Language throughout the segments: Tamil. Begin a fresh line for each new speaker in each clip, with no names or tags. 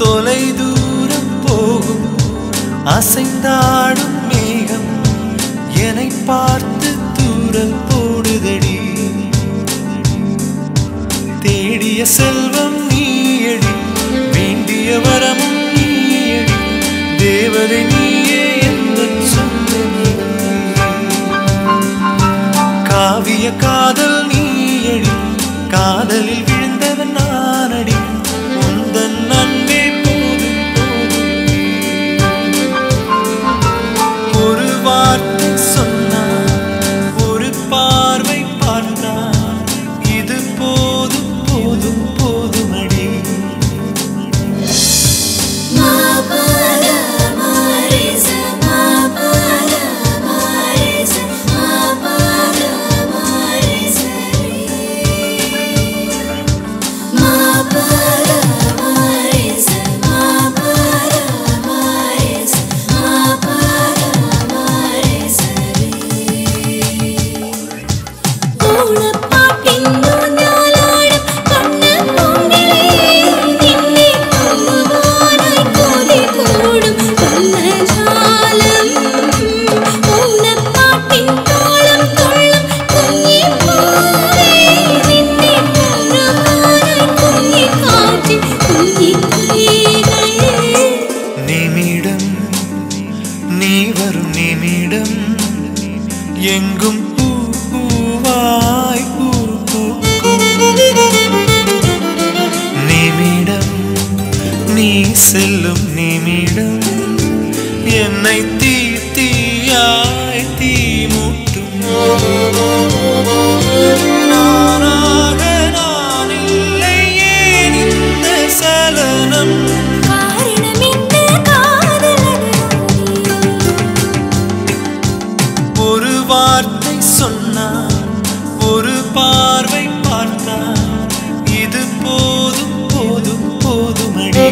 தொலை தூரம் போகும் அசைந்தாடும் மேகம் என்னை பார்த்து தூரல் போடுதடி தேடிய செல்வம் நீயடி வேண்டிய வரமும் நீயடி தேவதை நீயே எந்தன் சொந்தமே காவிய காதல் நீயடி காதலில் விழுந்தவன் நானடி உந்தன் அன்பே போதும் போதும் ஒரு வார்த்தை சொன்னான் ஒரு பார்வை பார்த்தான் இது போதும் போதும் போதுமடி நிமிடம் நீ வரும் நிமிடம் எங்கும் பூ பூவாய் பூ பூக்கும் நிமிடம் நீ செல்லும் நிமிடம் என்னை தீ தீயாய் தீ மூட்டும் நானாக நான் இல்லை ஏன் இந்த சலனம் ஒரு வார்த்தை சொன்னான் ஒரு பார்வை பார்த்தான் இது போதும் போதும் போதுமடி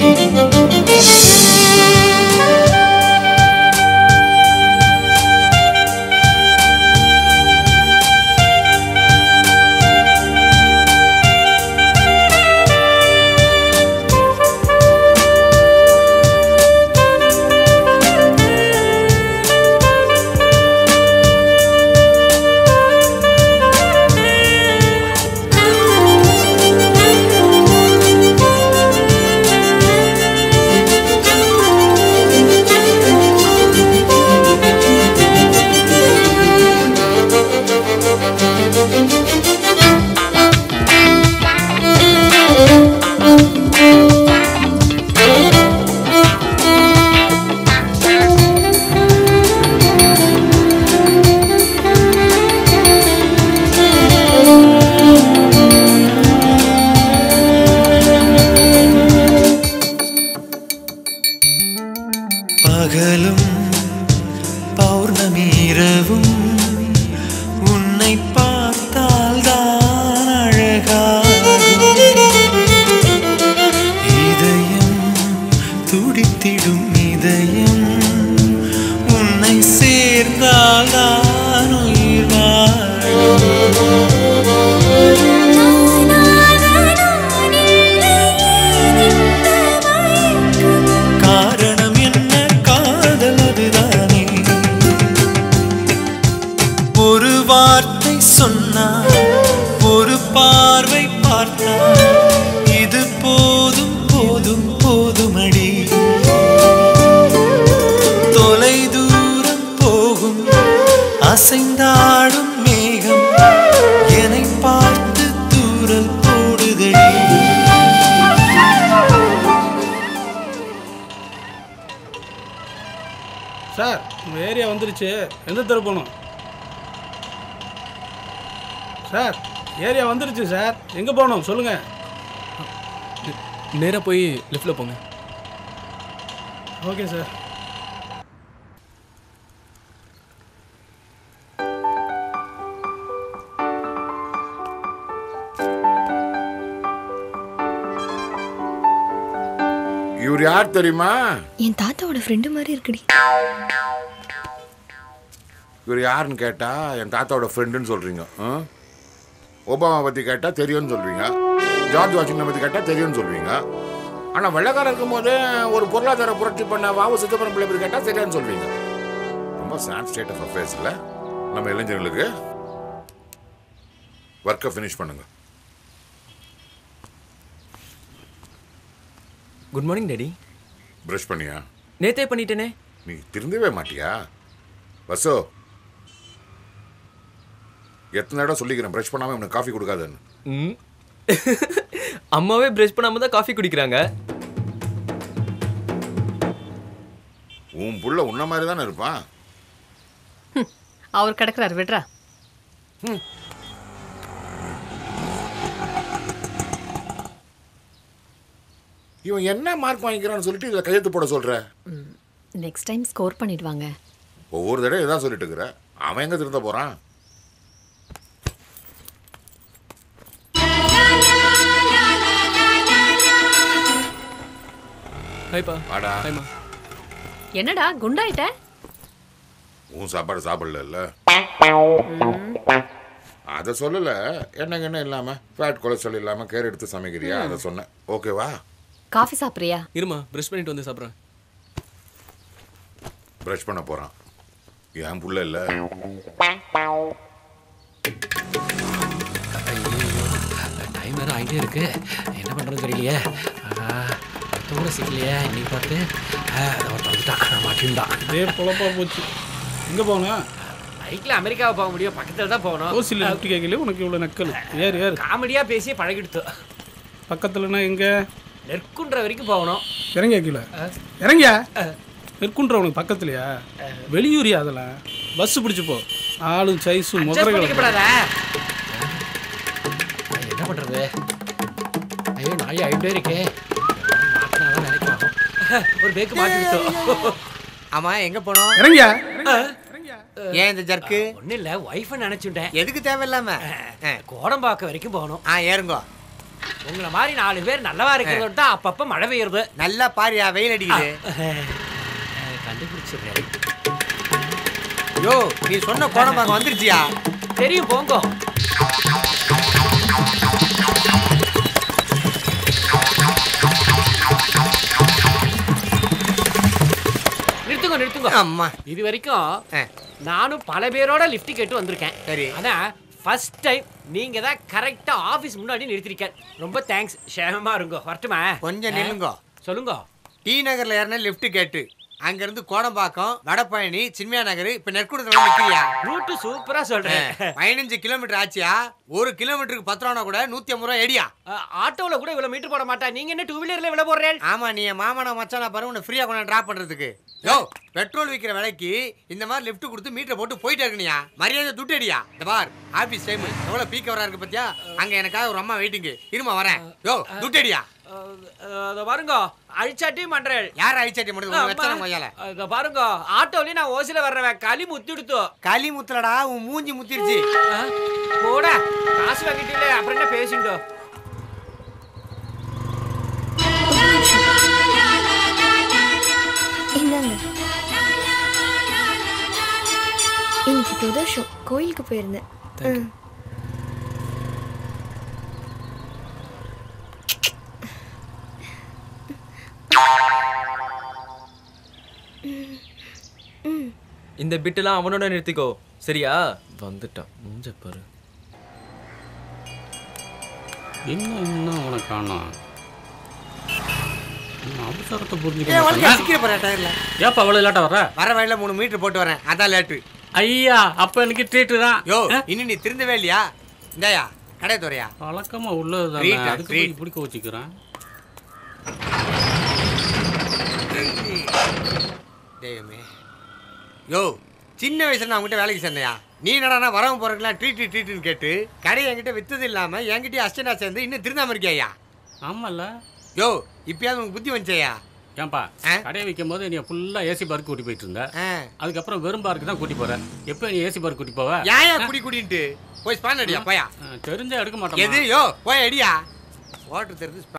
பகலும் பௌர்ணமி இரவும் உன்னை பார்த்தால் தான் அழகாகும் இதயம் துடித்திடும் இதயம் உன்னை சேர்ந்தால் தான் உயிர் வாழும் காரணம் என்ன காதல் அதுதானே ஒரு வார்த்தை சொன்னான் ஒரு பார்வை பார்த்தான் இது போதும் போதும் போதுமடி தொலை தூரம் போகும் அசைந்தாடும் மேகம் என்னை பார்த்து தூரல் போடுதடி
சார் உங்கள் ஏரியா வந்துருச்சு எந்த தெரு போகணும் சார் ஏரியா வந்துருச்சு சார் எங்கே போகணும் சொல்லுங்கள்
நேராக போய் லெஃப்டில் போங்க
ஓகே சார்
இவர் யார் தெரியுமா
என் தாத்தாவோட ஃப்ரெண்டு மாதிரி இருக்குடி
இவர் யாருன்னு கேட்டா என் தாத்தாவோட ஃப்ரெண்டுன்னு சொல்றீங்க ஆ? ஒபாமா பத்தி கேட்டா தெரியும்னு சொல்வீங்க ஜார்ஜ் வாஷிங்டன் பத்தி கேட்டா தெரியும்னு சொல்வீங்க ஆனா வெள்ளக்காரன் இருக்கும்போது ஒரு பொருளாதார புரட்சி பண்ண வாவு சிதம்பரம் பிள்ளை பேர் கேட்டா சரியான்னு சொல்வீங்க ரொம்ப சாட் ஸ்டேட் ஆஃப் அஃபேர்ஸ் இல்ல நம்ம இளைஞர்களுக்கு ஒர்க்கை ஃபினிஷ் பண்ணுங்க
குட் மார்னிங் டேடி
ப்ரஷ் பண்ணியா
நேத்தே பண்ணிட்டேனே
நீ திருந்தவே மாட்டியா வசோ எத்தனை இடம் சொல்லிக்கிறேன் ப்ரஷ் பண்ணாம இவனுக்கு காஃபி கொடுக்காதுன்னு
ம் அம்மாவே ப்ரஷ் பண்ணாம தான் காஃபி குடிக்கிறாங்க
உன் புள்ள உன்ன மாதிரி தானே இருப்பான்
அவர் கிடக்குறாரு விடுறா
இவன் என்ன மார்க் வாங்கிக்கிறான்னு சொல்லிட்டு இதில் கையெழுத்து போட சொல்ற
நெக்ஸ்ட் டைம் ஸ்கோர் பண்ணிடுவாங்க
ஒவ்வொரு தடவை இதான் சொல்லிட்டு இருக்கிற அவன் எங்க திருந்த போறான்
ஹாய்ப்பா
வாடா
ஹாய்மா
என்னடா குண்டாயிட்ட
உன் சாப்பாடு சாப்பிடல அதை சொல்லல என்னங்க என்ன இல்லாம ஃபேட் கொலஸ்ட்ரால் இல்லாம கேர் எடுத்து சமைக்கிறியா அதை சொன்னேன் ஓகேவா
காஃபி சாப்பிட்றியா
இருமா ப்ரஷ் பண்ணிட்டு வந்து சாப்பிட்றேன்
ப்ரஷ் பண்ண போறான் என் புள்ள இல்ல
டைம் வேறு ஆகிட்டே இருக்கு என்ன பண்ணுறது தெரியலையே கூட சிக்கலையே இன்னைக்கு பார்த்து ஆ, அதை ஒருத்தன் வந்துட்டான் மாட்டின்டான்
இதே பொழப்பா போச்சு எங்க போனா
பைக்கில் அமெரிக்காவை போக முடியும் பக்கத்தில் தான் போகணும்
ஓசியில் லிஃப்ட் கேட்கல உனக்கு இவ்வளோ நக்கல் ஏறு ஏறு
காமெடியாக பேசி பழகிடுத்து
பக்கத்துலனா எங்க
நெற்குன்ற வரைக்கும் போகணும்
இறங்கியா கீழே இறங்கியா நெற்குன்ற உனக்கு பக்கத்துலையா வெளியூரியா அதெல்லாம் பஸ் பிடிச்சு போ ஆளும் சைஸும்
Adjust
முகரங்கள்
பண்ணிக்கப்படாத என்ன பண்ணுறது ஐயோ நாய் ஆகிட்டே இருக்கே மாட்டினாதான் வேலைக்கு ஆகும் ஒரு பேக்கு மாட்டிக்கிட்டோம்
ஆமா எங்க போனோம்
இறங்கியா
ஏன் இந்த ஜர்க்கு
ஒன்றும் இல்லை ஒய்ஃபை நினச்சுட்டேன்
எதுக்கு தேவையில்லாம ஆ,
கோடம்பாக்கம் வரைக்கும் போகணும்
ஆ ஏறுங்கோ
உங்களை மாதிரி நாலு பேர் நல்லவா இருக்கிறது தான் அப்பப்போ மழை பெய்யுறது
நல்லா பாரியா வெயில் அடிக்குது
கண்டுபிடிச்சிடுறேன்
யோ நீ சொன்ன கோடம்பாங்க வந்துருச்சியா
தெரியும் போங்கோ நிறுத்துங்க நிறுத்துங்க
அம்மா
இது வரைக்கும்
ஆ,
நானும் பல பேரோட லிஃப்ட் கேட்டு வந்திருக்கேன்
சரி.
ஆனா ஃபர்ஸ்ட் டைம் நீங்க தான் கரெக்டா ஆபீஸ் முன்னாடி நிறுத்திருக்கேன் ரொம்ப தேங்க்ஸ் ஷேமமா இருங்கோ வரட்டுமா
கொஞ்சம் நில்லுங்கோ
சொல்லுங்க
டி நகர்ல ஏறின லிஃப்ட் கேட்டு அங்க இருந்து கோடம்பாக்கம் வடபழனி சின்மயா நகர் இப்ப நெற்குடத்துல நிக்கிறியா
ரூட்டு சூப்பரா சொல்றேன்
பதினஞ்சு கிலோமீட்டர் ஆச்சியா ஒரு கிலோமீட்டருக்கு பத்து ரூபா கூட நூத்தி ஐம்பது ரூபா எடியா
அஹ், ஆட்டோல கூட இவ்வளவு மீட்டர் போட மாட்டா நீங்க என்ன டூ வீலர்ல இவ்வளவு போடுறேன்
ஆமா நீ என் மாமனா மச்சானா பாரு உன்னை ஃப்ரீயா கொண்டு டிராப் பண்றதுக்கு யோ பெட்ரோல் விக்கிற விலைக்கு இந்த மாதிரி லிஃப்ட் கொடுத்து மீட்டர் போட்டு போயிட்டே இருக்கணியா மரியாதை துட்டு அடியா இந்த பார் ஆபீஸ் டைம் எவ்வளவு பீக்க வரா இருக்கு பாத்தியா அங்க எனக்காக ஒரு அம்மா வெயிட்டிங் இருமா வரேன் யோ துட்டு அடியா
அதை பாருங்க அழிச்சாட்டியும் பண்றேன்
யார் ஐச்சாட்டி மட்டும் வச்சான கொய்யால
இத பாருங்க ஆட்டோலயும் நான் ஓசில வர்றவன் களி முத்திடுத்தோ
களி முத்தலடா உன் மூஞ்சி முத்திருச்சு
போடா காசு வாங்கிட்டு அப்புறம் என்ன பேசிட்டோம்
இந்தாங்க இன்னைக்கு பிரதோஷம் கோயிலுக்கு போயிருந்தேன் ம்.
இந்த பிட்டெல்லாம் அவனோட நிறுத்திக்கோ சரியா வந்துட்டான் மூஞ்ச பாரு
என்ன இன்னும் உனக்கு காணும் அவசரத்தை
ஏன்
புரிஞ்சுக்க
உனக்கு சிக்கிற போற டயர்ல
ஏப்பா அவ்வளோ இல்லாட்டா வர
வர வழியில மூணு மீட்டர் போட்டு வரேன் அதான் லேட்டு
ஐயா அப்போ எனக்கு ட்ரீட்டு தான்
யோ இன்னும் நீ திருந்தவே இல்லையா இந்தாயா கடை துறையா
வழக்கமாக உள்ளது
Treat,
தானே அதுக்கு
treat.
போய் பிடிக்க வச்சுக்கிறேன்
தெய்வமே யோ சின்ன வயசுல நான் உங்ககிட்ட வேலைக்கு சேர்ந்தையா நீ என்னடா வரவங்க போறதுக்குலாம் ட்ரீட் ட்ரீட்னு கேட்டு கடையை என்கிட்ட வித்தது இல்லாம என்கிட்டயே அஸ்டனா சேர்ந்து இன்னும் திருந்தாம இருக்கியா
ஆமால்ல
யோ இப்பயாவது உனக்கு புத்தி வந்துச்சையா
ஏன்பா
ஆ?
கடையை வைக்கும் போது நீ ஃபுல்லாக ஏசி பார்க்கு கூட்டி போயிட்டு இருந்த
ஆ.
அதுக்கப்புறம் வெறும் பார்க்கு தான் கூட்டி போற எப்போ நீ ஏசி பார்க் கூட்டி போவ
ஏன் குடி குடின்ட்டு போய் ஸ்பான் அடியா போயா
ஆ, தெரிஞ்சா எடுக்க
எது
மாட்டோம்
யோ போய் அடியா ஓட்டு தெரிஞ்சு